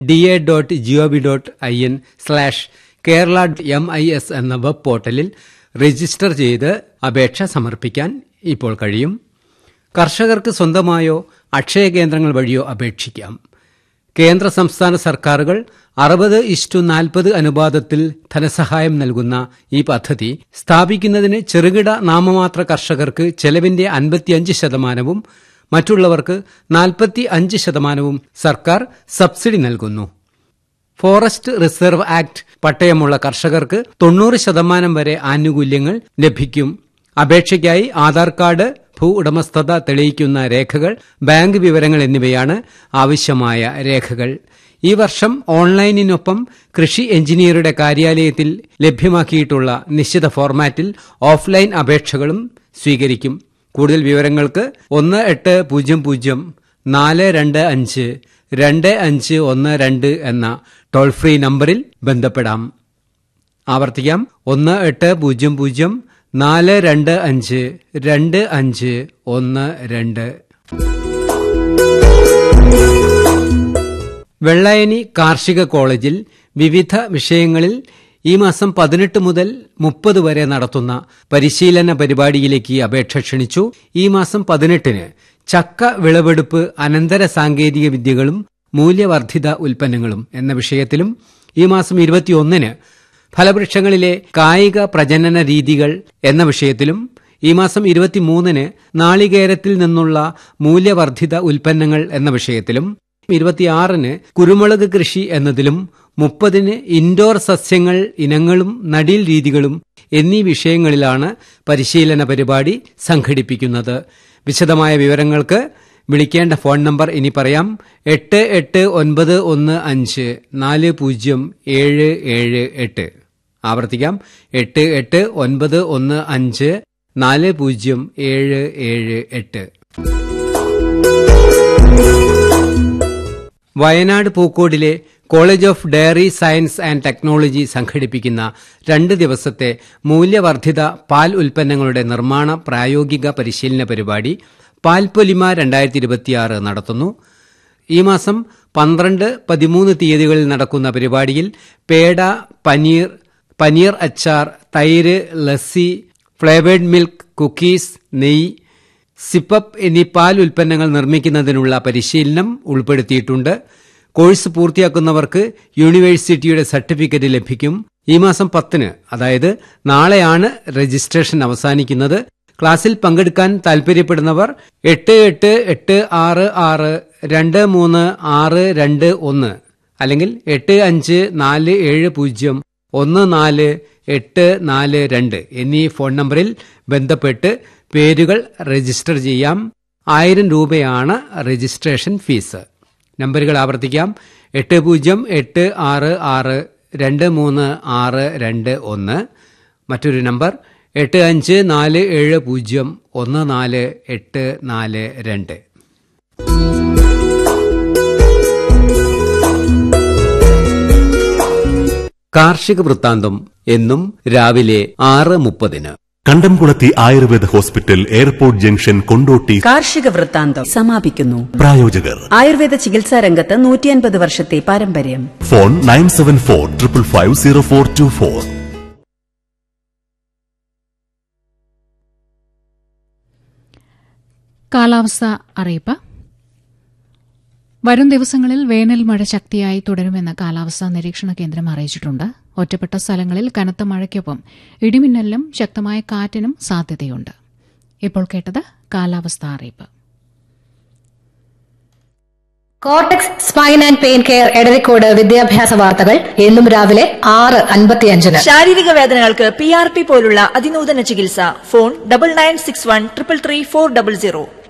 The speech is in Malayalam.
D A dot gov dot I N slash Kerala M I S എന്ന വെബ് പോർട്ടലിൽ രജിസ്റ്റർ ചെയ്ത് അപേക്ഷ സമർപ്പിക്കാൻ ഇപ്പോൾ കഴിയും കർഷകർക്ക് സ്വന്തമായോ അക്ഷയ കേന്ദ്രങ്ങൾ വഴിയോ അപേക്ഷിക്കാം കേന്ദ്ര സംസ്ഥാന സർക്കാരുകൾ അറുപത് ഇഷ്ടു നാൽപ്പത് അനുപാതത്തിൽ ധനസഹായം നൽകുന്ന ഈ പദ്ധതി സ്ഥാപിക്കുന്നതിന് ചെറുകിട നാമമാത്ര കർഷകർക്ക് ചെലവിന്റെ അൻപത്തിയഞ്ച് ശതമാനവും മറ്റുള്ളവർക്ക് നാൽപ്പത്തി അഞ്ച് ശതമാനവും സർക്കാർ സബ്സിഡി നൽകുന്നു ഫോറസ്റ്റ് റിസർവ് ആക്ട് പട്ടയമുള്ള കർഷകർക്ക് തൊണ്ണൂറ് ശതമാനം വരെ ആനുകൂല്യങ്ങൾ ലഭിക്കും അപേക്ഷയ്ക്കായി ആധാർ കാർഡ് ഭൂ ഉടമസ്ഥത തെളിയിക്കുന്ന രേഖകൾ ബാങ്ക് വിവരങ്ങൾ എന്നിവയാണ് ആവശ്യമായ രേഖകൾ ഈ വർഷം ഓൺലൈനിനൊപ്പം കൃഷി എഞ്ചിനീയറുടെ കാര്യാലയത്തിൽ ലഭ്യമാക്കിയിട്ടുള്ള നിശ്ചിത ഫോർമാറ്റിൽ ഓഫ്ലൈൻ അപേക്ഷകളും സ്വീകരിക്കും കൂടുതൽ വിവരങ്ങൾക്ക് ഒന്ന് എട്ട് പൂജ്യം പൂജ്യം നാല് രണ്ട് അഞ്ച് രണ്ട് അഞ്ച് ഒന്ന് രണ്ട് എന്ന ടോൾ ഫ്രീ നമ്പറിൽ ബന്ധപ്പെടാം ആവർത്തിക്കാം ഒന്ന് എട്ട് പൂജ്യം പൂജ്യം നാല് രണ്ട് അഞ്ച് രണ്ട് അഞ്ച് ഒന്ന് രണ്ട് വെള്ളയനി കാർഷിക കോളേജിൽ വിവിധ വിഷയങ്ങളിൽ ഈ മാസം പതിനെട്ട് മുതൽ മുപ്പത് വരെ നടത്തുന്ന പരിശീലന പരിപാടിയിലേക്ക് അപേക്ഷ ക്ഷണിച്ചു ഈ മാസം പതിനെട്ടിന് ചക്ക വിളവെടുപ്പ് അനന്തര സാങ്കേതിക വിദ്യകളും മൂല്യവർദ്ധിത ഉൽപ്പന്നങ്ങളും എന്ന വിഷയത്തിലും ഈ മാസം ഇരുപത്തിയൊന്നിന് ഫലവൃക്ഷങ്ങളിലെ കായിക പ്രജനന രീതികൾ എന്ന വിഷയത്തിലും ഈ മാസം ഇരുപത്തിമൂന്നിന് നാളികേരത്തിൽ നിന്നുള്ള മൂല്യവർദ്ധിത ഉൽപ്പന്നങ്ങൾ എന്ന വിഷയത്തിലും ഇരുപത്തിയാറിന് കുരുമുളക് കൃഷി എന്നതിലും മുപ്പതിന് ഇൻഡോർ സസ്യങ്ങൾ ഇനങ്ങളും നടീൽ രീതികളും എന്നീ വിഷയങ്ങളിലാണ് പരിശീലന പരിപാടി സംഘടിപ്പിക്കുന്നത് വിശദമായ വിവരങ്ങൾക്ക് വിളിക്കേണ്ട ഫോൺ നമ്പർ ഇനി പറയാം എട്ട് എട്ട് ഒൻപത് ഒന്ന് അഞ്ച് നാല് പൂജ്യം ഏഴ് ഏഴ് എട്ട് ആവർത്തിക്കാം എട്ട് എട്ട് ഒൻപത് ഒന്ന് അഞ്ച് നാല് പൂജ്യം ഏഴ് ഏഴ് എട്ട് വയനാട് പൂക്കോടിലെ college of dairy science and technology സംഘടിപ്പിക്കുന്ന രണ്ട് ദിവസത്തെ മൂല്യവർദ്ധിത പാൽ ഉൽപ്പന്നങ്ങളുടെ നിർമ്മാണ പ്രായോഗിക പരിശീലന പരിപാടി പാൽപ്പൊലിമ രണ്ടായിരത്തി ഇരുപത്തിയാറ് നടത്തുന്നു ഈ മാസം പന്ത്രണ്ട് പതിമൂന്ന് തീയതികളിൽ നടക്കുന്ന പരിപാടിയിൽ പേട പനീർ പനീർ അച്ചാർ തൈര് ലസ്സി ഫ്ലേവേഡ് മിൽക്ക് കുക്കീസ് നെയ്യ് സിപ്പപ്പ് എന്നീ പാൽ ഉൽപ്പന്നങ്ങൾ നിർമ്മിക്കുന്നതിനുള്ള പരിശീലനം ഉൾപ്പെടുത്തിയിട്ടുണ്ട് കോഴ്സ് പൂർത്തിയാക്കുന്നവർക്ക് യൂണിവേഴ്സിറ്റിയുടെ സർട്ടിഫിക്കറ്റ് ലഭിക്കും ഈ മാസം പത്തിന് അതായത് നാളെയാണ് രജിസ്ട്രേഷൻ അവസാനിക്കുന്നത് ക്ലാസ്സിൽ പങ്കെടുക്കാൻ താൽപര്യപ്പെടുന്നവർ എട്ട് എട്ട് എട്ട് ആറ് ആറ് രണ്ട് മൂന്ന് ആറ് രണ്ട് ഒന്ന് അല്ലെങ്കിൽ എട്ട് അഞ്ച് നാല് ഏഴ് പൂജ്യം ഒന്ന് നാല് എട്ട് നാല് രണ്ട് എന്നീ ഫോൺ നമ്പറിൽ ബന്ധപ്പെട്ട് പേരുകൾ രജിസ്റ്റർ ചെയ്യാം ആയിരം രൂപയാണ് രജിസ്ട്രേഷൻ ഫീസ് നമ്പറുകൾ ആവർത്തിക്കാം എട്ട് പൂജ്യം എട്ട് ആറ് ആറ് രണ്ട് മൂന്ന് ആറ് രണ്ട് ഒന്ന് മറ്റൊരു നമ്പർ എട്ട് അഞ്ച് നാല് ഏഴ് പൂജ്യം ഒന്ന് നാല് എട്ട് നാല് രണ്ട് കാർഷിക വൃത്താന്തം എന്നും രാവിലെ ആറ് മുപ്പതിന് Kandamkulathy Ayurveda hospital airport junction Kondotty കാർഷിക വൃത്താന്തം സമാപിക്കുന്നു പ്രായോജകർ ആയുർവേദ ചികിത്സാ രംഗത്ത് നൂറ്റിയൻപത് വർഷത്തെ പാരമ്പര്യം phone nine seven four triple five zero four two four കാലാവസ്ഥ അറിയിപ്പ് വരും ദിവസങ്ങളിൽ വേനൽ മഴ ശക്തിയായി തുടരുമെന്ന് കാലാവസ്ഥാ നിരീക്ഷണ കേന്ദ്രം അറിയിച്ചിട്ടുണ്ട് ഒറ്റപ്പെട്ട സ്ഥലങ്ങളിൽ കനത്ത മഴയ്ക്കൊപ്പം ഇടിമിന്നലിനും ശക്തമായ കാറ്റിനും സാധ്യതയുണ്ട് ഇപ്പോൾ കേട്ടത് കാലാവസ്ഥാ അറിയിപ്പ് cortex spine and pain care Edarikode വിദ്യാഭ്യാസ വാർത്തകൾ എന്നും രാവിലെ ആറ് അൻപത്തിയഞ്ചിന് ശാരീരിക വേദനകൾക്ക് പി ആർ പി പോലുള്ള അതിനൂതന ചികിത്സ phone double nine six one triple three four double zero